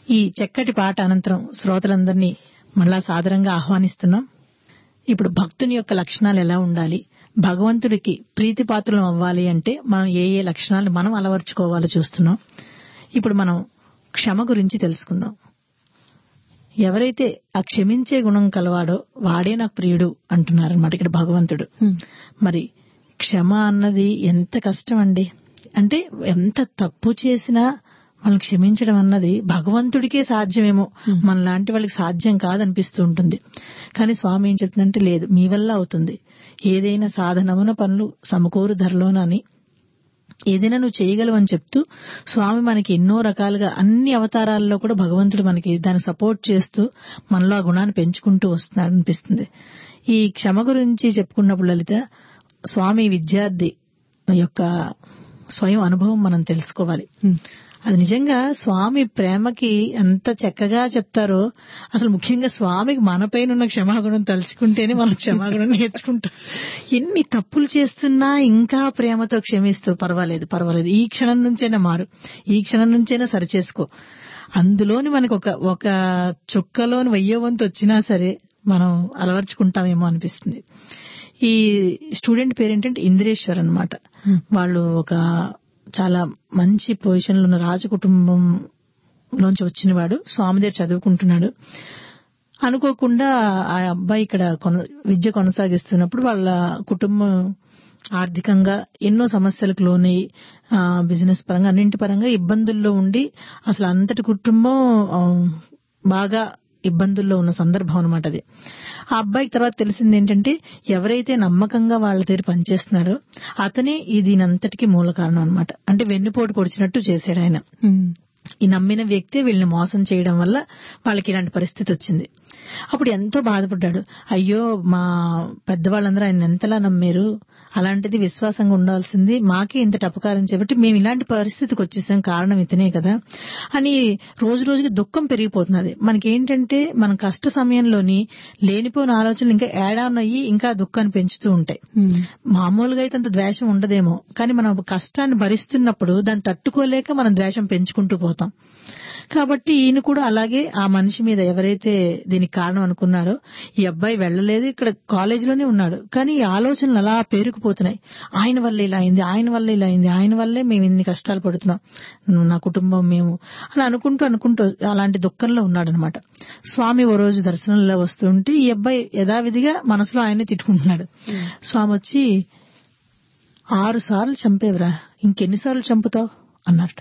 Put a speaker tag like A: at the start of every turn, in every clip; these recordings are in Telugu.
A: ఈ చక్కటి పాట అనంతరం శ్రోతలందరినీ మళ్ళా సాదరంగా ఆహ్వానిస్తున్నాం ఇప్పుడు భక్తుని యొక్క లక్షణాలు ఎలా ఉండాలి భగవంతుడికి ప్రీతిపాత్రులం అవ్వాలి అంటే మనం ఏ ఏ లక్షణాలు మనం అలవర్చుకోవాలో చూస్తున్నాం ఇప్పుడు మనం క్షమ గురించి తెలుసుకుందాం ఎవరైతే ఆ క్షమించే గుణం కలవాడో వాడే నాకు ప్రియుడు అంటున్నారన్నమాట ఇక్కడ భగవంతుడు మరి క్షమ అన్నది ఎంత కష్టం అండి అంటే ఎంత తప్పు చేసినా వాళ్ళని క్షమించడం అన్నది భగవంతుడికే సాధ్యమేమో మన లాంటి వాళ్ళకి సాధ్యం కాదనిపిస్తూ ఉంటుంది కానీ స్వామి ఏం చెప్తుందంటే లేదు మీ వల్ల అవుతుంది ఏదైనా సాధనమున పనులు సమకూరు ధరలోనని ఏదైనా నువ్వు చేయగలవని చెప్తూ స్వామి మనకి ఎన్నో రకాలుగా అన్ని అవతారాల్లో కూడా భగవంతుడు మనకి దాన్ని సపోర్ట్ చేస్తూ మనలో ఆ గుణాన్ని పెంచుకుంటూ వస్తున్నాడు అనిపిస్తుంది ఈ క్షమ గురించి చెప్పుకున్నప్పుడు లలిత స్వామి విద్యార్థి యొక్క స్వయం అనుభవం మనం తెలుసుకోవాలి అది నిజంగా స్వామి ప్రేమకి ఎంత చక్కగా చెప్తారో అసలు ముఖ్యంగా స్వామికి మనపైన ఉన్న క్షమాగుణం తలుచుకుంటేనే మనం క్షమాగుణం నేర్చుకుంటాం ఎన్ని తప్పులు చేస్తున్నా ఇంకా ప్రేమతో క్షమిస్తూ పర్వాలేదు పర్వాలేదు ఈ క్షణం నుంచైనా మారు ఈ క్షణం నుంచైనా సరిచేసుకో అందులోని మనకు ఒక ఒక చుక్కలోని వెయ్యో వంతు వచ్చినా సరే మనం అలవర్చుకుంటామేమో అనిపిస్తుంది ఈ స్టూడెంట్ పేరు ఏంటంటే ఇంద్రేశ్వర్ అనమాట వాళ్ళు ఒక చాలా మంచి పొజిషన్ లో ఉన్న రాజ కుటుంబం లోంచి వచ్చినవాడు స్వామి దగ్గర చదువుకుంటున్నాడు అనుకోకుండా ఆ అబ్బాయి ఇక్కడ కొన విద్య కొనసాగిస్తున్నప్పుడు వాళ్ళ కుటుంబం ఆర్థికంగా ఎన్నో సమస్యలకు లోనై బిజినెస్ పరంగా అన్నింటి పరంగా ఇబ్బందుల్లో ఉండి అసలు అంతటి కుటుంబం బాగా ఇబ్బందుల్లో ఉన్న సందర్భం అనమాట అది ఆ అబ్బాయికి తర్వాత తెలిసింది ఏంటంటే ఎవరైతే నమ్మకంగా వాళ్ళ దగ్గర పనిచేస్తున్నారో అతనే ఈ దీనంతటికి మూల కారణం అనమాట అంటే వెన్నుపోటు పొడిచినట్టు చేశాడు ఆయన ఈ నమ్మిన వ్యక్తి వీళ్ళని మోసం చేయడం వల్ల వాళ్ళకి ఇలాంటి పరిస్థితి వచ్చింది అప్పుడు ఎంతో బాధపడ్డాడు అయ్యో మా పెద్దవాళ్ళందరూ ఆయన ఎంతలా నమ్మారు అలాంటిది విశ్వాసంగా ఉండాల్సింది మాకే ఇంత అపకారం చేపట్టి మేము ఇలాంటి పరిస్థితికి వచ్చేసాం కారణం ఇతనే కదా అని రోజు రోజుకి దుఃఖం పెరిగిపోతున్నది మనకేంటంటే మన కష్ట సమయంలోని లేనిపోయిన ఆలోచనలు ఇంకా యాడాన్ అయ్యి ఇంకా దుఃఖాన్ని పెంచుతూ ఉంటాయి మామూలుగా అయితే అంత ద్వేషం ఉండదేమో కానీ మనం కష్టాన్ని భరిస్తున్నప్పుడు దాన్ని తట్టుకోలేక మనం ద్వేషం పెంచుకుంటూ పోతాం కాబట్టి ఈయన కూడా అలాగే ఆ మనిషి మీద ఎవరైతే దీనికి కారణం అనుకున్నాడో ఈ అబ్బాయి వెళ్ళలేదు ఇక్కడ కాలేజీలోనే ఉన్నాడు కానీ ఈ ఆలోచనలు అలా పేరుకుపోతున్నాయి ఆయన వల్ల ఇలా అయింది ఆయన వల్ల ఇలా అయింది ఆయన వల్లే మేము ఇన్ని కష్టాలు పడుతున్నాం నా కుటుంబం మేము అని అనుకుంటూ అనుకుంటూ అలాంటి దుఃఖంలో ఉన్నాడనమాట స్వామి ఓ రోజు దర్శనంలో వస్తుంటే ఈ అబ్బాయి యథావిధిగా మనసులో ఆయనే తిట్టుకుంటున్నాడు స్వామి వచ్చి ఆరు సార్లు చంపేవరా ఇంకెన్నిసార్లు చంపుతావు అన్నారట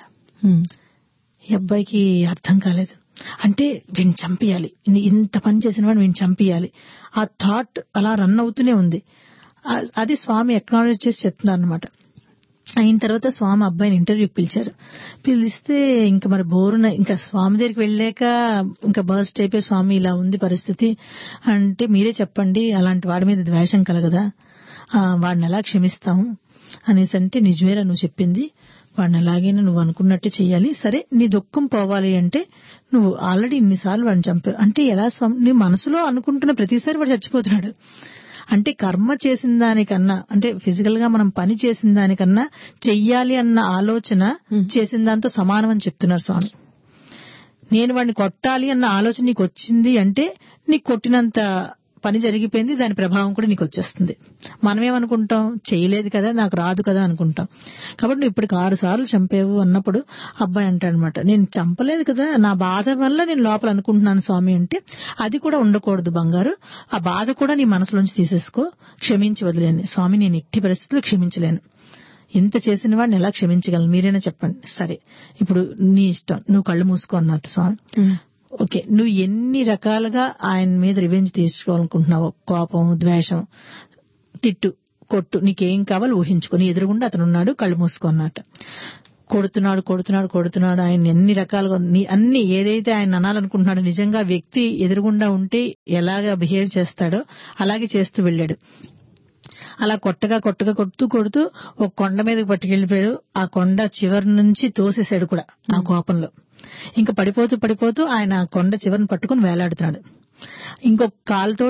A: ఈ అబ్బాయికి అర్థం కాలేదు అంటే వీడిని చంపేయాలి ఇంత పని చేసిన వాడు వీడిని చంపేయాలి ఆ థాట్ అలా రన్ అవుతూనే ఉంది అది స్వామి ఎక్నాలజ్ చేసి చెప్తున్నారు అనమాట అయిన తర్వాత స్వామి అబ్బాయిని ఇంటర్వ్యూకి పిలిచారు పిలిస్తే ఇంకా మరి బోరున ఇంకా స్వామి దగ్గరికి వెళ్ళాక ఇంకా బర్స్ట్ అయిపోయి స్వామి ఇలా ఉంది పరిస్థితి అంటే మీరే చెప్పండి అలాంటి వాడి మీద ద్వేషం కలగదా వాడిని ఎలా క్షమిస్తాము అనేసి అంటే నిజమేరా నువ్వు చెప్పింది వాడిని అలాగైనా నువ్వు అనుకున్నట్టే చెయ్యాలి సరే నీ దుఃఖం పోవాలి అంటే నువ్వు ఆల్రెడీ ఇన్నిసార్లు వాడిని చంపావు అంటే ఎలా స్వామి నీ మనసులో అనుకుంటున్న ప్రతిసారి వాడు చచ్చిపోతున్నాడు అంటే కర్మ చేసిన దానికన్నా అంటే ఫిజికల్ గా మనం పని చేసిన దానికన్నా చెయ్యాలి అన్న ఆలోచన చేసిన దాంతో సమానం అని చెప్తున్నారు స్వామి నేను వాడిని కొట్టాలి అన్న ఆలోచన నీకు వచ్చింది అంటే నీకు కొట్టినంత పని జరిగిపోయింది దాని ప్రభావం కూడా నీకు వచ్చేస్తుంది మనమేమనుకుంటాం చేయలేదు కదా నాకు రాదు కదా అనుకుంటాం కాబట్టి నువ్వు ఇప్పటికి ఆరు సార్లు చంపేవు అన్నప్పుడు అబ్బాయి అంటాడనమాట నేను చంపలేదు కదా నా బాధ వల్ల నేను లోపల అనుకుంటున్నాను స్వామి అంటే అది కూడా ఉండకూడదు బంగారు ఆ బాధ కూడా నీ మనసులోంచి తీసేసుకో క్షమించి వదిలేను స్వామి నేను ఎట్టి పరిస్థితుల్లో క్షమించలేను ఇంత చేసిన వాడిని ఎలా క్షమించగలను మీరైనా చెప్పండి సరే ఇప్పుడు నీ ఇష్టం నువ్వు కళ్ళు మూసుకో అన్నట్టు స్వామి ఓకే నువ్వు ఎన్ని రకాలుగా ఆయన మీద రివెంజ్ తీసుకోవాలనుకుంటున్నావు కోపం ద్వేషం తిట్టు కొట్టు నీకేం కావాలో ఊహించుకొని ఎదురుగుండా అతను ఉన్నాడు కళ్ళు మూసుకున్నట్టు కొడుతున్నాడు కొడుతున్నాడు కొడుతున్నాడు ఆయన ఎన్ని రకాలుగా అన్ని ఏదైతే ఆయన అనాలనుకుంటున్నాడో నిజంగా వ్యక్తి ఎదురుగుండా ఉంటే ఎలాగా బిహేవ్ చేస్తాడో అలాగే చేస్తూ వెళ్ళాడు అలా కొట్టగా కొట్టగా కొడుతూ కొడుతూ ఒక కొండ మీదకి పట్టుకెళ్లిపోయాడు ఆ కొండ చివరి నుంచి తోసేశాడు కూడా ఆ కోపంలో ఇంకా పడిపోతూ పడిపోతూ ఆయన కొండ చివరిని పట్టుకుని వేలాడుతున్నాడు ఇంకొక కాలుతోటి ఆ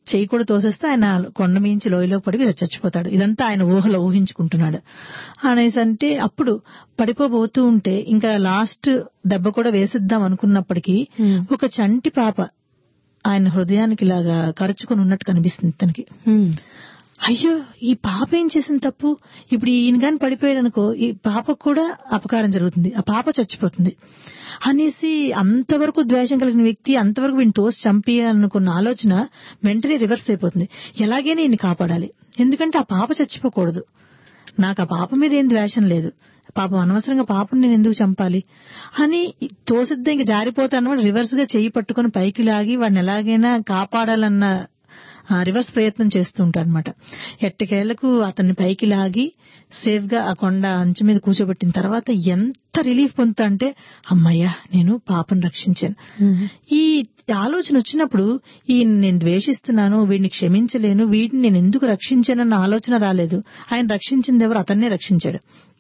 A: చెయ్యి కూడా తోసేస్తే ఆయన కొండ మించి లోయలో పడి చచ్చిపోతాడు ఇదంతా ఆయన ఊహలో ఊహించుకుంటున్నాడు అనేసి అంటే అప్పుడు పడిపోబోతూ ఉంటే ఇంకా లాస్ట్ దెబ్బ కూడా వేసిద్దాం అనుకున్నప్పటికీ
B: Hmm.
A: ఒక చంటి పాప ఆయన హృదయానికి ఇలాగా కరుచుకొని ఉన్నట్టు కనిపిస్తుంది తనకి
B: హ్మ్.
A: అయ్యో ఈ పాప ఏం చేసింది తప్పు ఇప్పుడు ఈయన గాని పడిపోయాడు అనుకో ఈ పాపకు కూడా అపకారం జరుగుతుంది ఆ పాప చచ్చిపోతుంది అనేసి అంతవరకు ద్వేషం కలిగిన వ్యక్తి అంతవరకు వీడిని తోసి చంపేయాలనుకున్న ఆలోచన వెంటనే రివర్స్ అయిపోతుంది ఎలాగైనా ఈయన్ని కాపాడాలి ఎందుకంటే ఆ పాప చచ్చిపోకూడదు నాకు ఆ పాప మీద ఏం ద్వేషం లేదు పాపం అనవసరంగా పాపం నేను ఎందుకు చంపాలి అని తోసిద్దా ఇంక జారిపోతాను రివర్స్ గా చెయ్యి పట్టుకొని పైకి లాగి వాడిని ఎలాగైనా కాపాడాలన్న ఆ, రివర్స్ ప్రయత్నం చేస్తూ ఉంటారు అనమాట ఎట్టకేళ్లకు అతన్ని పైకి లాగి సేఫ్ గా ఆ కొండ అంచు మీద కూర్చోబెట్టిన తర్వాత ఎంత రిలీఫ్ పొందుతా అంటే అమ్మయ్యా నేను పాపను రక్షించాను
B: హ్మ్.
A: ఈ ఆలోచన వచ్చినప్పుడు ఈ నేను ద్వేషిస్తున్నాను వీడిని క్షమించలేను వీడిని నేను ఎందుకు రక్షించానన్న ఆలోచన రాలేదు ఆయన రక్షించింది ఎవరు అతన్నే రక్షించాడు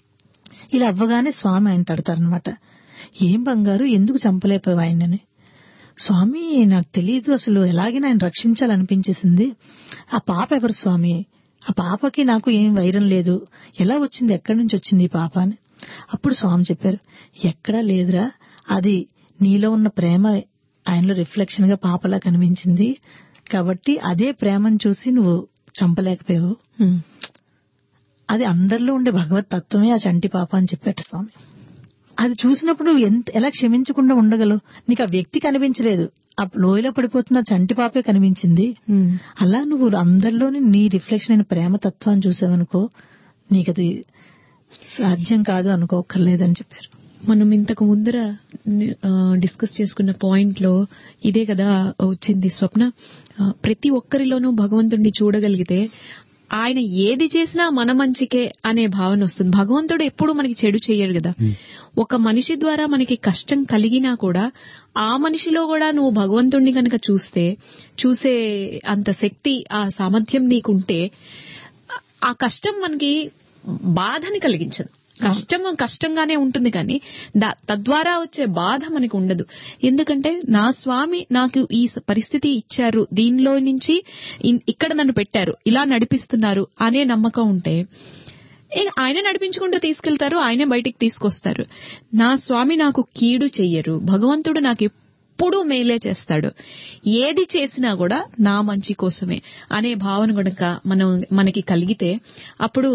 A: ఇలా అవ్వగానే స్వామి ఆయన తడతారనమాట ఏం బంగారు ఎందుకు చంపలేకపోయావు ఆయనని స్వామి నాకు తెలియదు అసలు ఎలాగైనా ఆయన రక్షించాలనిపించేసింది ఆ పాప ఎవరు స్వామి ఆ పాపకి నాకు ఏం వైరం లేదు ఎలా వచ్చింది ఎక్కడి నుంచి వచ్చింది ఈ పాప అని అప్పుడు స్వామి చెప్పారు ఎక్కడా లేదురా అది నీలో ఉన్న ప్రేమ ఆయనలో రిఫ్లెక్షన్ గా పాపలా కనిపించింది కాబట్టి అదే ప్రేమను చూసి నువ్వు చంపలేకపోయావు
B: హ్మ్.
A: అది అందరిలో ఉండే భగవత్ తత్వమే ఆ చంటి పాప అని చెప్పాట స్వామి అది చూసినప్పుడు నువ్వు ఎంత ఎలా క్షమించకుండా ఉండగలవు నీకు ఆ వ్యక్తి కనిపించలేదు ఆ లోయలో పడిపోతున్న ఆ చంటి పాపే కనిపించింది
B: హ్మ్.
A: అలా నువ్వు అందరిలోని నీ రిఫ్లెక్షన్ అయిన ప్రేమ తత్వాన్ని చూసావనుకో నీకు అది సాధ్యం కాదు అనుకోకర్లేదని చెప్పారు
B: మనం ఇంతకు ముందర ఆ, డిస్కస్ చేసుకున్న పాయింట్ లో ఇదే కదా వచ్చింది స్వప్న ఆ, ప్రతి ఒక్కరిలోనూ భగవంతుడిని చూడగలిగితే ఆయన ఏది చేసినా మన మంచికే అనే భావన వస్తుంది భగవంతుడు ఎప్పుడు మనకి చెడు చేయడు కదా ఒక మనిషి ద్వారా మనకి కష్టం కలిగినా కూడా ఆ మనిషిలో కూడా నువ్వు భగవంతుడిని కనుక చూస్తే చూసే అంత శక్తి ఆ సామర్థ్యం నీకుంటే ఆ కష్టం మనకి బాధని కలిగించదు కష్టం కష్టంగానే ఉంటుంది కానీ దా- తద్వారా వచ్చే బాధ మనకి ఉండదు ఎందుకంటే నా స్వామి నాకు ఈ స- పరిస్థితి ఇచ్చారు దీనిలో నుంచి ఇన్- ఇక్కడ నన్ను పెట్టారు ఇలా నడిపిస్తున్నారు అనే నమ్మకం ఉంటే ఏ, ఆయన నడిపించుకుంటూ తీసుకెళ్తారు ఆయనే బయటికి తీసుకొస్తారు నా స్వామి నాకు కీడు చెయ్యరు భగవంతుడు నాకు ఎప్పుడూ మేలే చేస్తాడు ఏది చేసినా కూడా నా మంచి కోసమే అనే భావన గనుక మనం మనకి కలిగితే అప్పుడు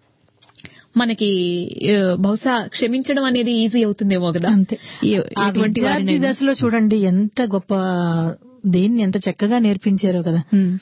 B: మనకి ఆ, బహుశా క్షమించడం అనేది ఈజీ అవుతుందేమో కదా
A: అంతే
B: ఏ-
A: ఆ
B: ఎటువంటి
A: విద్యార్థి
B: వారినైనా.
A: దశలో చూడండి ఎంత గొప్ప దేన్ని ఎంత చక్కగా నేర్పించారో కదా
B: ఉమ్.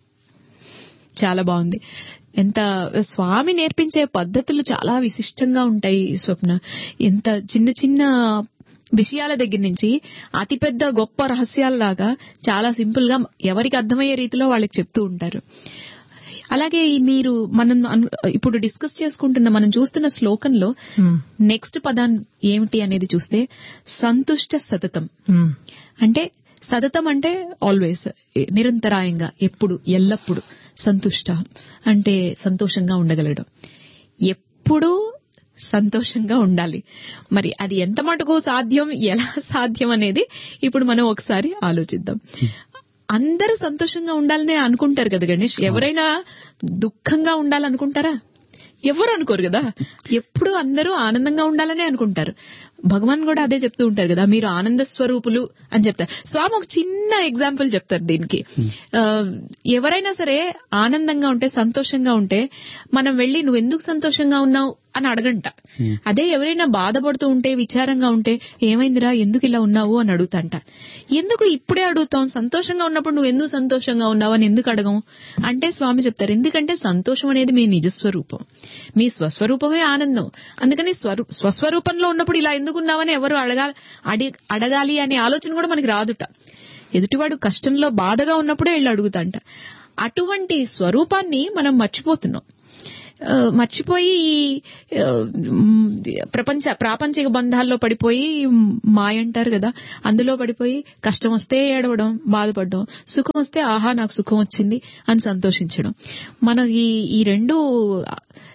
B: చాలా బాగుంది ఎంత స్వామి నేర్పించే పద్ధతులు చాలా విశిష్టంగా ఉంటాయి స్వప్న ఎంత చిన్న చిన్న విషయాల దగ్గర నుంచి అతిపెద్ద గొప్ప రహస్యాలలాగా చాలా సింపుల్ గా ఎవరికి అర్థమయ్యే రీతిలో వాళ్ళకి చెప్తూ ఉంటారు అలాగే ఈ మీరు మనం అను- ఇప్పుడు డిస్కస్ చేసుకుంటున్న మనం చూస్తున్న శ్లోకంలో
A: ఉమ్,
B: నెక్స్ట్ పదం ఏమిటి అనేది చూస్తే సంతుష్ట సతతం
A: ఉమ్,
B: అంటే సతతం అంటే ఆల్వేస్ నిరంతరాయంగా ఎప్పుడు ఎల్లప్పుడు సంతుష్ట అంటే సంతోషంగా ఉండగలడం ఎప్పుడూ సంతోషంగా ఉండాలి మరి అది ఎంత మటుకు సాధ్యం ఎలా సాధ్యం అనేది ఇప్పుడు మనం ఒకసారి ఆలోచిద్దాం అందరూ సంతోషంగా ఉండాలని అనుకుంటారు కదా గణేష్ ఎవరైనా దుఃఖంగా ఉండాలనుకుంటారా ఎవరు అనుకోరు కదా ఎప్పుడు అందరూ ఆనందంగా ఉండాలనే అనుకుంటారు భగవాన్ కూడా అదే చెప్తూ ఉంటారు కదా మీరు ఆనంద స్వరూపులు అని చెప్తారు స్వామి ఒక చిన్న ఎగ్జాంపుల్ చెప్తారు దీనికి ఆ, ఎవరైనా సరే ఆనందంగా ఉంటే సంతోషంగా ఉంటే మనం వెళ్ళి నువ్వు ఎందుకు సంతోషంగా ఉన్నావు అని అడగంట అదే ఎవరైనా బాధపడుతూ ఉంటే విచారంగా ఉంటే ఏమైందిరా ఎందుకు ఇలా ఉన్నావు అని అడుగుతాంట ఎందుకు ఇప్పుడే అడుగుతాం సంతోషంగా ఉన్నప్పుడు నువ్వు ఎందుకు సంతోషంగా ఉన్నావు అని ఎందుకు అడగం అంటే స్వామి చెప్తారు ఎందుకంటే సంతోషం అనేది మీ నిజస్వరూపం మీ స్వస్వరూపమే ఆనందం అందుకని స్వరూ స్వస్వరూపంలో ఉన్నప్పుడు ఇలా ఎందుకు ఉన్నావని ఎవరు అడగాలి అడి అడగాలి అనే ఆలోచన కూడా మనకి రాదుట ఎదుటివాడు కష్టంలో బాధగా ఉన్నప్పుడే వెళ్ళి అడుగుతాంట అటువంటి స్వరూపాన్ని మనం మర్చిపోతున్నాం ఆ, మర్చిపోయి ఈ ఆ, మ్, ప్రపంచ ప్రాపంచిక బంధాల్లో పడిపోయి మాయ అంటారు కదా అందులో పడిపోయి కష్టం వస్తే ఏడవడం బాధపడడం సుఖం వస్తే ఆహా నాకు సుఖం వచ్చింది అని సంతోషించడం మన ఈ ఈ రెండు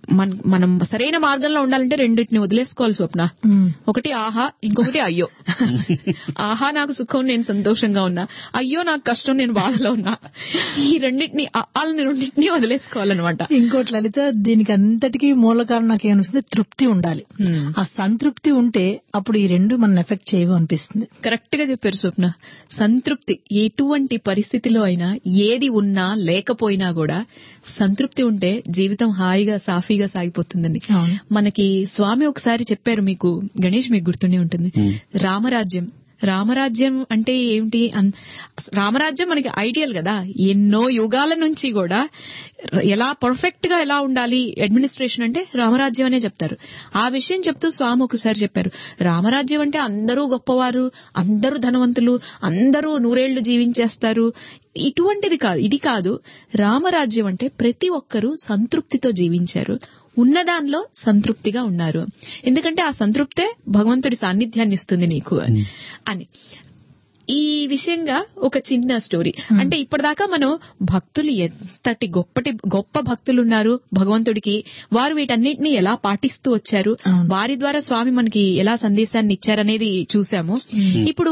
B: మన మనం సరైన మార్గంలో ఉండాలంటే రెండింటిని వదిలేసుకోవాలి స్వప్న
A: ఉమ్.
B: ఒకటి ఆహా ఇంకొకటి అయ్యో ఆహా నాకు సుఖం నేను సంతోషంగా ఉన్నా అయ్యో నాకు కష్టం నేను బాధలో ఉన్నా ఈ రెండింటిని వాళ్ళని రెండింటిని వదిలేసుకోవాలన్నమాట
A: ఇంకోటి లలిత దీనికి అంతటికీ మూల కారణం నాకు ఏమనిపిస్తుంది తృప్తి ఉండాలి
B: Hmm.
A: ఆ సంతృప్తి ఉంటే అప్పుడు ఈ రెండు మన ఎఫెక్ట్ చేయవు అనిపిస్తుంది
B: కరెక్ట్ గా చెప్పారు స్వప్న సంతృప్తి ఎటువంటి పరిస్థితిలో అయినా ఏది ఉన్నా లేకపోయినా కూడా సంతృప్తి ఉంటే జీవితం హాయిగా సాఫీగా సాగిపోతుందండి
A: అవును.
B: మనకి స్వామి ఒకసారి చెప్పారు మీకు గణేష్ మీకు గుర్తుండే ఉంటుంది రామరాజ్యం రామరాజ్యం అంటే ఏమిటి అన్- రామరాజ్యం మనకి ఐడియల్ కదా ఎన్నో యుగాల నుంచి కూడా ఎలా పర్ఫెక్ట్ గా ఎలా ఉండాలి అడ్మినిస్ట్రేషన్ అంటే రామరాజ్యం అనే చెప్తారు ఆ విషయం చెప్తూ స్వామి ఒకసారి చెప్పారు రామరాజ్యం అంటే అందరూ గొప్పవారు అందరూ ధనవంతులు అందరూ నూరేళ్లు జీవించేస్తారు ఇటువంటిది కాదు ఇది కాదు రామరాజ్యం అంటే ప్రతి ఒక్కరూ సంతృప్తితో జీవించారు ఉన్నదానిలో సంతృప్తిగా ఉన్నారు ఎందుకంటే ఆ సంతృప్తే భగవంతుడి సాన్నిధ్యాన్ని ఇస్తుంది నీకు అని అని ఈ విషయంగా ఒక చిన్న స్టోరీ అంటే ఇప్పటిదాకా మనం భక్తులు ఎంతటి గొప్పటి గొప్ప భక్తులు ఉన్నారు భగవంతుడికి వారు వీటన్నిటిని ఎలా పాటిస్తూ వచ్చారు
A: అవును.
B: వారి ద్వారా స్వామి మనకి ఎలా సందేశాన్ని ఇచ్చారనేది చూసాము ఇప్పుడు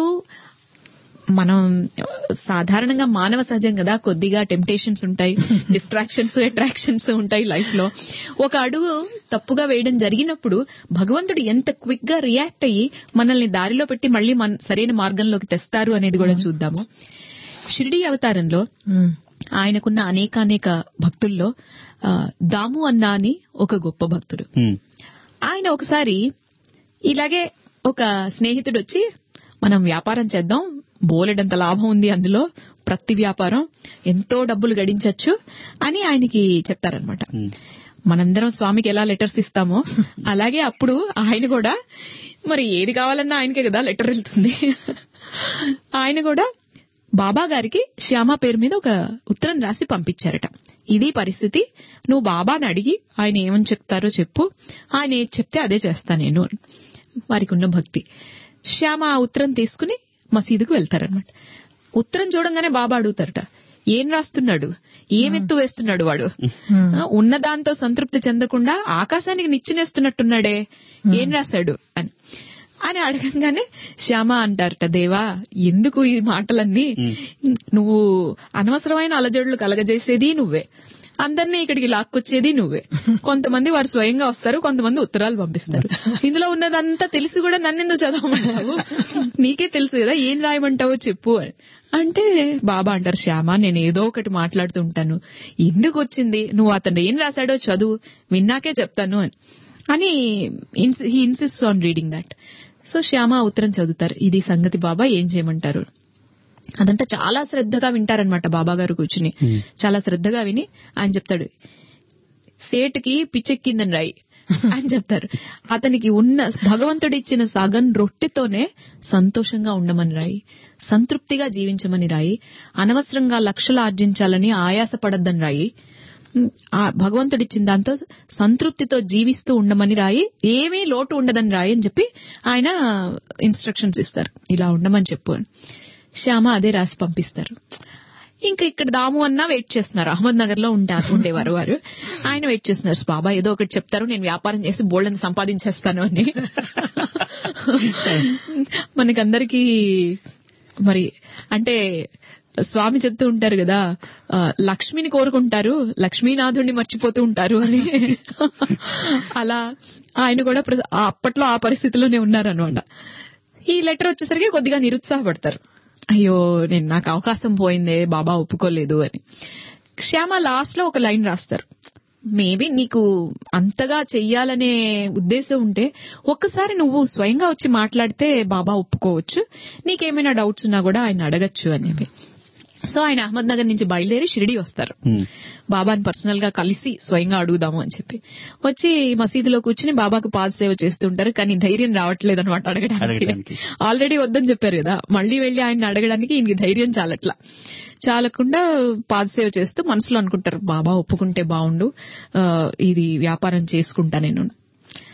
B: మనం సాధారణంగా మానవ సహజం కదా కొద్దిగా టెంప్టేషన్స్ ఉంటాయి డిస్ట్రాక్షన్స్ అట్రాక్షన్స్ ఉంటాయి లైఫ్ లో ఒక అడుగు తప్పుగా వేయడం జరిగినప్పుడు భగవంతుడు ఎంత క్విక్ గా రియాక్ట్ అయ్యి మనల్ని దారిలో పెట్టి మళ్ళీ మన సరైన మార్గంలోకి తెస్తారు అనేది కూడా చూద్దాము షిరిడి అవతారంలో
A: ఉమ్.
B: ఆయనకున్న అనేకానేక భక్తుల్లో ఆ, దాము అన్నా అని ఒక గొప్ప భక్తుడు
C: ఉమ్.
B: ఆయన ఒకసారి ఇలాగే ఒక స్నేహితుడు వచ్చి మనం వ్యాపారం చేద్దాం బోలెడంత లాభం ఉంది అందులో ప్రతి వ్యాపారం ఎంతో డబ్బులు గడించొచ్చు అని ఆయనకి చెప్తారనమాట
C: ఉమ్.
B: మనందరం స్వామికి ఎలా లెటర్స్ ఇస్తామో అలాగే అప్పుడు ఆయన కూడా మరి ఏది కావాలన్నా ఆయనకే కదా లెటర్ వెళ్తుంది ఆయన కూడా బాబా గారికి శ్యామ పేరు మీద ఒక ఉత్తరం రాసి పంపించారట ఇది పరిస్థితి నువ్వు బాబాని అడిగి ఆయన ఏమని చెప్తారో చెప్పు ఆయన ఏది చెప్తే అదే చేస్తా నేను అని. వారికి ఉన్న భక్తి శ్యామ ఆ ఉత్తరం తీసుకుని మసీదుకు వెళ్తారనమాట ఉత్తరం చూడంగానే బాబా అడుగుతారట ఏం రాస్తున్నాడు ఏమెత్తు వేస్తున్నాడు వాడు ఆ, ఉన్న దాంతో సంతృప్తి చెందకుండా ఆకాశానికి నిచ్చినేస్తున్నట్టున్నాడే ఏం రాశాడు అని అని అడగంగానే శ్యామ అంటారట దేవా ఎందుకు ఈ మాటలన్నీ నువ్వు అనవసరమైన అలజడులు కలగజేసేది నువ్వే అందరినీ ఇక్కడికి లాక్కొచ్చేది నువ్వే కొంతమంది వారు స్వయంగా వస్తారు కొంతమంది ఉత్తరాలు పంపిస్తారు ఇందులో ఉన్నదంతా తెలిసి కూడా నన్నెందుకు చదవమంటావు నీకే తెలుసు కదా ఏం రాయమంటావో చెప్పు అని అంటే బాబా అంటారు శ్యామ నేను ఏదో ఒకటి మాట్లాడుతూ ఉంటాను ఎందుకు వచ్చింది నువ్వు అతను ఏం రాశాడో చదువు విన్నాకే చెప్తాను అని అని he insists on reading that so Shyama ఆ ఉత్తరం చదువుతారు ఇది సంగతి బాబా ఏం చేయమంటారు అదంతా చాలా శ్రద్ధగా వింటారనమాట బాబా గారు కూర్చుని చాలా శ్రద్ధగా విని ఆయన చెప్తాడు సేటుకి పిచ్చెక్కిందని రాయి అని చెప్తారు అతనికి ఉన్న భగవంతుడు ఇచ్చిన సగం రొట్టెతోనే సంతోషంగా ఉండమని రాయి సంతృప్తిగా జీవించమని రాయి అనవసరంగా లక్షలు ఆర్జించాలని ఆయాసపడద్దని రాయి ఉమ్, ఆ భగవంతుడిచ్చిన దాంతో సంతృప్తితో జీవిస్తూ ఉండమని రాయి ఏమీ లోటు ఉండదని రాయి అని చెప్పి ఆయన ఇన్స్ట్రక్షన్స్ ఇస్తారు ఇలా ఉండమని చెప్పు అని శ్యామ అదే రాసి పంపిస్తారు ఇంకా ఇక్కడ దాము అన్నా వెయిట్ చేస్తున్నారు అహ్మద్ నగర్ లో ఉంటారు ఉండేవారు వారు ఆయన వెయిట్ చేస్తున్నారు బాబా ఏదో ఒకటి చెప్తారు నేను వ్యాపారం చేసి బోల్డని సంపాదించేస్తాను అని మనకందరికీ మరి అంటే స్వామి చెప్తూ ఉంటారు కదా ఆ, లక్ష్మిని కోరుకుంటారు లక్ష్మీనాథుడిని మర్చిపోతూ ఉంటారు అని అలా ఆయన కూడా ప్ర- ఆ అప్పట్లో ఆ పరిస్థితిలోనే ఉన్నారనమాట ఈ లెటర్ వచ్చేసరికి కొద్దిగా నిరుత్సాహపడతారు అయ్యో నేను నాకు అవకాశం పోయిందే బాబా ఒప్పుకోలేదు అని శ్యామ లాస్ట్ లో ఒక లైన్ రాస్తారు మేబీ నీకు అంతగా చెయ్యాలనే ఉద్దేశం ఉంటే ఒక్కసారి నువ్వు స్వయంగా వచ్చి మాట్లాడితే బాబా ఒప్పుకోవచ్చు నీకేమైనా డౌట్స్ ఉన్నా కూడా ఆయన అడగచ్చు అని చెప్పి సో ఆయన అహ్మద్ నగర్ నుంచి బయలుదేరి షిరిడి వస్తారు
C: ఉమ్.
B: బాబాని పర్సనల్ గా కలిసి స్వయంగా అడుగుదాము అని చెప్పి వచ్చి మసీదులో కూర్చుని బాబాకు పాద సేవ చేస్తుంటారు కానీ ధైర్యం రావట్లేదు అనమాట అడగడానికి
C: అడగడానికి.
B: ఆల్రెడీ వద్దని చెప్పారు కదా మళ్ళీ వెళ్లి ఆయన అడగడానికి ఈయనకి ధైర్యం చాలట్లా చాలకుండా పాదసేవ చేస్తూ మనసులో అనుకుంటారు బాబా ఒప్పుకుంటే బాగుండు ఆ, ఇది వ్యాపారం చేసుకుంటా నేను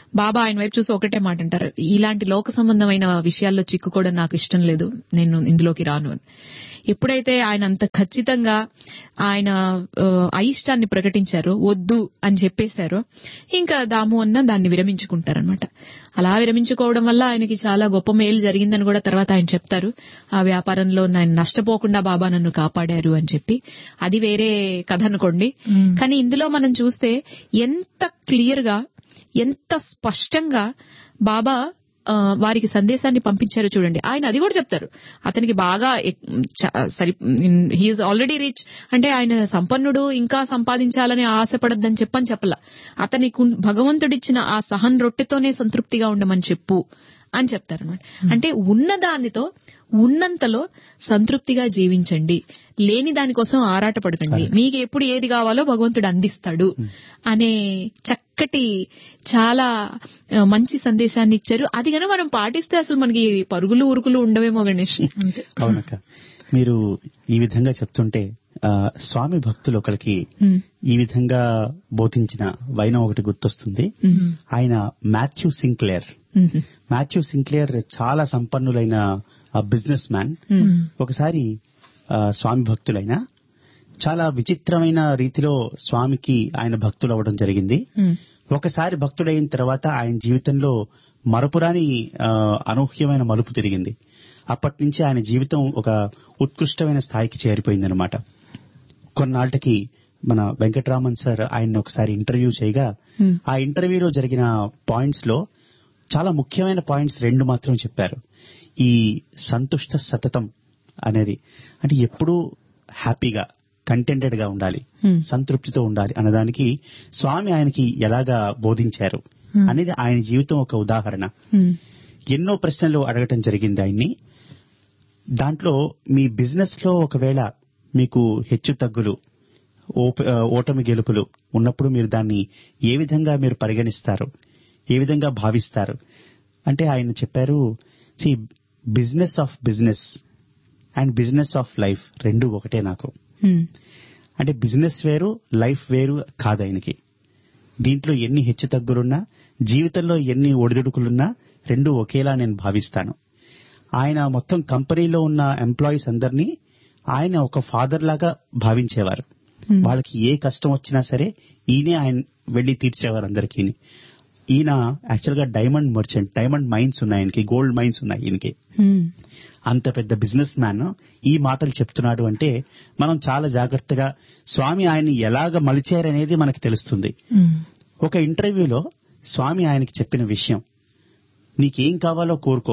B: బాబా ఆయన వైపు చూసి ఒకటే మాట అంటారు ఇలాంటి లోక సంబంధమైన విషయాల్లో చిక్కుకోవడం నాకు ఇష్టం లేదు నేను ఇందులోకి రాను అని ఎప్పుడైతే ఆయన అంత ఖచ్చితంగా ఆయన ఆ, అయిష్టాన్ని ప్రకటించారో వద్దు అని చెప్పేశారో ఇంకా దాము అన్న దాన్ని విరమించుకుంటారనమాట అలా విరమించుకోవడం వల్ల ఆయనకి చాలా గొప్ప మేలు జరిగిందని కూడా తర్వాత ఆయన చెప్తారు ఆ వ్యాపారంలో నేను నష్టపోకుండా బాబా నన్ను కాపాడారు అని చెప్పి అది వేరే కథ అనుకోండి
A: మ్మ్.
B: కానీ ఇందులో మనం చూస్తే ఎంత క్లియర్ గా ఎంత స్పష్టంగా బాబా ఆ, వారికి సందేశాన్ని పంపించారో చూడండి ఆయన అది కూడా చెప్తారు అతనికి బాగా ఎక్- చ- సరి హీఈస్ ఆల్రెడీ రిచ్ అంటే ఆయన సంపన్నుడు ఇంకా సంపాదించాలని ఆశపడద్దని చెప్పని చెప్పలా అతనికి ఉన్- భగవంతుడిచ్చిన ఆ సహన్ రొట్టెతోనే సంతృప్తిగా ఉండమని చెప్పు అని చెప్తారన్నమాట అంటే ఉన్న దానితో ఉన్నంతలో సంతృప్తిగా జీవించండి లేని దానికోసం ఆరాటపడకండి మీకు ఎప్పుడు ఏది కావాలో భగవంతుడు అందిస్తాడు అనే చక్కటి చాలా ఆ, మంచి సందేశాన్ని ఇచ్చారు అది కనుక మనం పాటిస్తే అసలు మనకి పరుగులు ఉరుకులు ఉండవేమో గణేష్
A: అంతే
C: అవునక్క మీరు ఈ విధంగా చెప్తుంటే ఆ, స్వామి భక్తులు ఒకరికి
B: ఉమ్,
C: ఈ విధంగా బోధించిన వైనం ఒకటి గుర్తొస్తుంది
B: ఉమ్,
C: ఆయన మాథ్యూ సింక్లేర్
B: ఉమ్,
C: మాథ్యూ సింక్లేర్ చాలా సంపన్నులైన బిజినెస్ మ్యాన్
B: ఉమ్,
C: ఒకసారి ఆ, స్వామి భక్తులైన చాలా విచిత్రమైన రీతిలో స్వామికి ఆయన భక్తులు అవ్వడం జరిగింది
B: ఉమ్,
C: ఒకసారి భక్తుడైన తర్వాత ఆయన జీవితంలో మరపురాని ఆ, అనూహ్యమైన మలుపు తిరిగింది అప్పటి నుంచి ఆయన జీవితం ఒక ఉత్కృష్టమైన స్థాయికి చేరిపోయిందనమాట కొన్నాళ్ళకి మన వెంకటరామన్ సార్ ఆయన ఒకసారి ఇంటర్వ్యూ చేయగా
B: ఉమ్,
C: ఆ ఇంటర్వ్యూలో జరిగిన పాయింట్స్ లో చాలా ముఖ్యమైన పాయింట్స్ రెండు మాత్రం చెప్పారు ఈ సంతుష్ట సతతం అనేది అంటే ఎప్పుడూ హ్యాపీగా కంటెంటెడ్ గా ఉండాలి
B: Hmm.
C: సంతృప్తితో ఉండాలి అన్నదానికి స్వామి ఆయనకి ఎలాగా బోధించారు
A: Hmm.
C: అనేది ఆయన జీవితం ఒక ఉదాహరణ
B: ఉమ్,
C: ఎన్నో ప్రశ్నలు అడగటం జరిగింది ఆయన్ని దాంట్లో మీ బిజినెస్ లో ఒకవేళ మీకు హెచ్చు తగ్గులు ఓప- ఆ, ఓటమి గెలుపులు ఉన్నప్పుడు మీరు దాన్ని ఏ విధంగా మీరు పరిగణిస్తారు ఏ విధంగా భావిస్తారు అంటే ఆయన చెప్పారు see business of business and business of life రెండు ఒకటే నాకు
B: ఉమ్,
C: అంటే బిజినెస్ వేరు లైఫ్ వేరు కాదు ఆయనకి దీంట్లో ఎన్ని హెచ్చు తగ్గులున్నా జీవితంలో ఎన్ని ఒడిదుడుకులున్నా రెండు ఒకేలా నేను భావిస్తాను ఆయన మొత్తం కంపెనీలో ఉన్న ఎంప్లాయీస్ అందరినీ ఆయన ఒక ఫాదర్ లాగా భావించేవారు
B: Hmm.
C: వాళ్ళకి ఏ కష్టం వచ్చినా సరే ఈయనే ఆయన వెళ్లి తీర్చేవారు అందరికీ ఈయన యాక్చువల్ గా డైమండ్ మర్చెంట్ డైమండ్ మైన్స్ ఉన్నాయి ఆయనకి గోల్డ్ మైన్స్ ఉన్నాయి ఈయనకి
B: ఉమ్,
C: అంత పెద్ద బిజినెస్ మ్యాన్ ఈ మాటలు చెప్తున్నాడు అంటే మనం చాలా జాగ్రత్తగా స్వామి ఆయన్ని ఎలాగ మలిచారనేది మనకు తెలుస్తుంది
A: ఉమ్.
C: ఒక ఇంటర్వ్యూలో స్వామి ఆయనకి చెప్పిన విషయం నీకేం కావాలో కోరుకో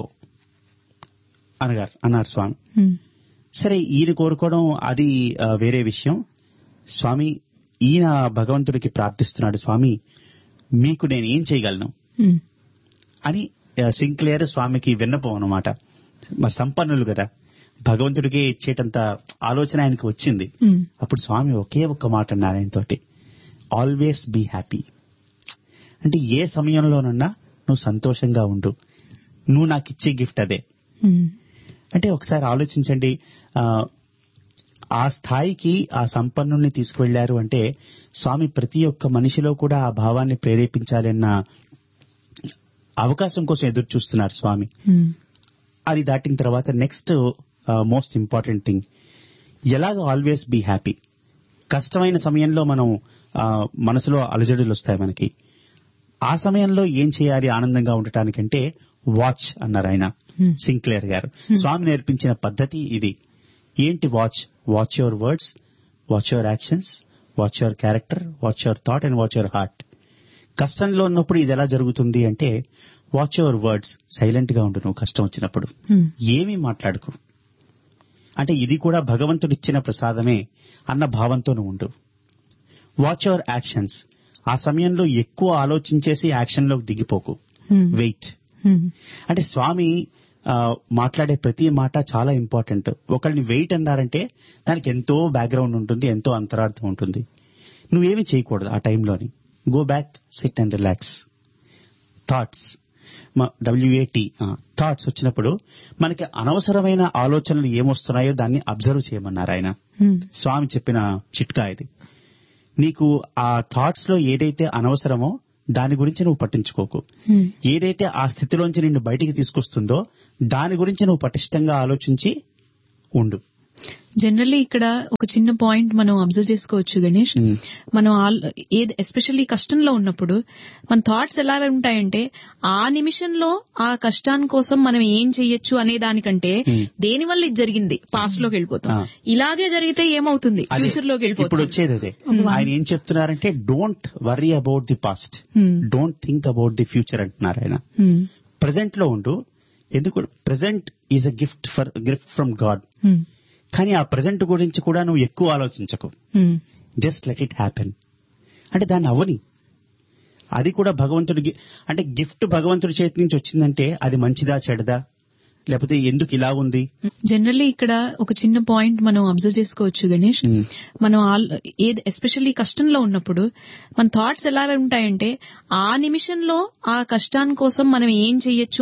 C: అనగారు అన్నారు స్వామి
B: ఉమ్,
C: సరే ఈయన కోరుకోవడం అది ఆ, వేరే విషయం స్వామి ఈయన భగవంతుడికి ప్రార్థిస్తున్నాడు స్వామి మీకు నేను ఏం చేయగలను
B: ఉమ్,
C: అని ఆ, సింక్లేర్ స్వామికి విన్నపం అనమాట మరి సంపన్నులు కదా భగవంతుడికి ఇచ్చేటంత ఆలోచన ఆయనకి వచ్చింది
B: ఉమ్,
C: అప్పుడు స్వామి ఒకే ఒక్క మాట అన్నారు ఆయనతోటి ఆల్వేస్ బీ హ్యాపీ అంటే ఏ సమయంలోనన్నా నువ్వు సంతోషంగా ఉండు నువ్వు నాకు ఇచ్చే గిఫ్ట్ అదే
B: ఉమ్,
C: అంటే ఒకసారి ఆలోచించండి ఆ, ఆ స్థాయికి ఆ సంపన్నుల్ని తీసుకువెళ్లారు అంటే స్వామి ప్రతి ఒక్క మనిషిలో కూడా ఆ భావాన్ని ప్రేరేపించాలన్న అవకాశం కోసం ఎదురు చూస్తున్నారు స్వామి
B: ఉమ్,
C: అది దాటిన తర్వాత నెక్స్ట్ మోస్ట్ ఇంపార్టెంట్ థింగ్ ఎలాగ ఆల్వేస్ బీ హ్యాపీ కష్టమైన సమయంలో మనం ఆ, మనసులో అలజడులు వస్తాయి మనకి ఆ సమయంలో ఏం చేయాలి ఆనందంగా ఉండటానికంటే వాచ్ అన్నారు ఆయన
B: Hmm.
C: సింక్లేర్ గారు స్వామి నేర్పించిన పద్ధతి ఇది ఏంటి watch watch your words watch your actions watch your character watch your thought and watch your heart కష్టంలో ఉన్నప్పుడు ఇది ఎలా జరుగుతుంది అంటే వాచ్ యువర్ వర్డ్స్ సైలెంట్ గా ఉండు నువ్వు కష్టం వచ్చినప్పుడు
B: ఉమ్,
C: ఏమీ మాట్లాడుకు అంటే ఇది కూడా భగవంతుడిచ్చిన ప్రసాదమే అన్న భావంతో నువ్వు ఉండు వాచ్ యువర్ యాక్షన్స్ ఆ సమయంలో ఎక్కువ ఆలోచించేసి యాక్షన్ లోకి దిగిపోకు
B: ఉమ్,
C: వెయిట్
B: ఉమ్,
C: అంటే స్వామి ఆ, మాట్లాడే ప్రతి మాట చాలా ఇంపార్టెంట్ ఒకళ్ళని వెయిట్ అన్నారంటే దానికి ఎంతో బ్యాక్గ్రౌండ్ ఉంటుంది ఎంతో అంతరార్థం ఉంటుంది నువ్వేమి చేయకూడదు ఆ టైంలోని go back sit and relax thoughts W A T thoughts వచ్చినప్పుడు మనకి అనవసరమైన ఆలోచనలు ఏమొస్తున్నాయో దాన్ని అబ్జర్వ్ చేయమన్నారు ఆయన
B: ఉమ్,
C: స్వామి చెప్పిన చిట్కా ఇది నీకు ఆ థాట్స్ లో ఏదైతే అనవసరమో దాని గురించి నువ్వు పట్టించుకోకు ఏదైతే ఆ స్థితిలోంచి నిన్ను బయటికి తీసుకొస్తుందో దాని గురించి నువ్వు పటిష్టంగా ఆలోచించి ఉండు
B: జనరల్లీ ఇక్కడ ఒక చిన్న పాయింట్ మనం అబ్జర్వ్ చేసుకోవచ్చు గణేష్
C: Hmm.
B: మనం ఆల్- ఏది ఎస్పెషల్లీ కష్టంలో ఉన్నప్పుడు మన థాట్స్ ఎలా ఉంటాయంటే ఆ నిమిషంలో ఆ కష్టాని కోసం మనం ఏం చెయ్యొచ్చు అనే దానికంటే
C: Hmm.
B: దేని వల్ల ఇది జరిగింది పాస్ట్ లోకి వెళ్ళిపోతాం
C: Ah.
B: ఇలాగే జరిగితే ఏమవుతుంది
C: అదే.
B: ఫ్యూచర్ లోకి
C: ఇప్పుడు
B: వెళ్ళిపోతాం
C: వచ్చేది అదే ఆయన ఏం చెప్తున్నారంటే don't worry about the past
B: Hmm.
C: Don't think about the future అంటున్నారు ఆయన
B: Hmm.
C: ప్రజెంట్ లో ఉండు ఎందుకు present is a gift for gift from God
B: Hmm.
C: కానీ ఆ ప్రజెంట్ గురించి కూడా నువ్వు ఎక్కువ ఆలోచించకు
B: Hmm.
C: Just let it happen అంటే దాన్ని అవ్వని అది కూడా భగవంతుడికి అంటే గిఫ్ట్ భగవంతుడి చేతి నుంచి వచ్చిందంటే అది మంచిదా చెడదా లేకపోతే ఎందుకు ఇలా ఉంది
B: జనరల్లీ ఇక్కడ ఒక చిన్న పాయింట్ మనం అబ్జర్వ్ చేసుకోవచ్చు గణేష్
C: Hmm.
B: మనం ఆల్- ఏది ఎస్పెషల్లీ కష్టంలో ఉన్నప్పుడు మన థాట్స్ ఎలా ఉంటాయంటే ఆ నిమిషంలో ఆ కష్టాని కోసం మనం ఏం చెయ్యొచ్చు